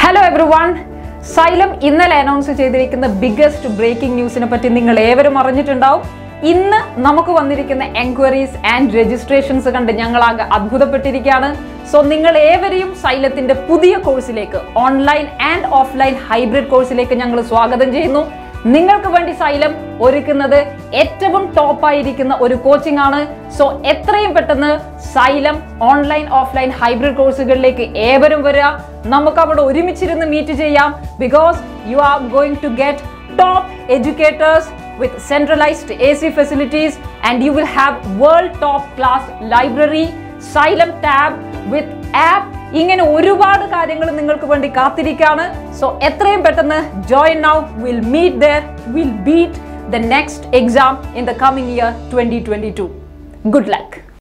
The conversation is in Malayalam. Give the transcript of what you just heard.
ഹലോ എവ്രി വൺ സൈലം ഇന്നലെ അനൗൺസ് ചെയ്തിരിക്കുന്ന ബിഗ്ഗസ്റ്റ് ബ്രേക്കിംഗ് ന്യൂസിനെ പറ്റി നിങ്ങൾ ഏവരും അറിഞ്ഞിട്ടുണ്ടാവും ഇന്ന് നമുക്ക് വന്നിരിക്കുന്ന എൻക്വയറീസ് ആൻഡ് രജിസ്ട്രേഷൻസ് കണ്ട് ഞങ്ങൾ ആകെ അത്ഭുതപ്പെട്ടിരിക്കുകയാണ് സോ നിങ്ങൾ ഏവരെയും സൈലത്തിന്റെ പുതിയ കോഴ്സിലേക്ക് ഓൺലൈൻ ആൻഡ് ഓഫ്ലൈൻ ഹൈബ്രിഡ് കോഴ്സിലേക്ക് ഞങ്ങൾ സ്വാഗതം ചെയ്യുന്നു നിങ്ങൾക്ക് വേണ്ടി സൈലം ഒരുക്കുന്നത് ഏറ്റവും ടോപ്പ് ആയിരിക്കുന്ന ഒരു കോച്ചിങ് ആണ് സോ എത്രയും പെട്ടെന്ന് സൈലം ഓൺലൈൻ ഓഫ്ലൈൻ ഹൈബ്രിഡ് കോഴ്സുകളിലേക്ക് ഏവരും വരിക നമുക്ക് അവിടെ ഒരുമിച്ചിരുന്ന് മീറ്റ് ചെയ്യാം because you are going to get top educators with centralized AC facilities and you will have world top class library, Xylem tab with app ഇങ്ങനെ ഒരുപാട് കാര്യങ്ങൾ നിങ്ങൾക്ക് വേണ്ടി കാത്തിരിക്കുകയാണ് സോ എത്രയും പെട്ടെന്ന് join now will meet there will beat the next exam in the coming year twenty twenty two good luck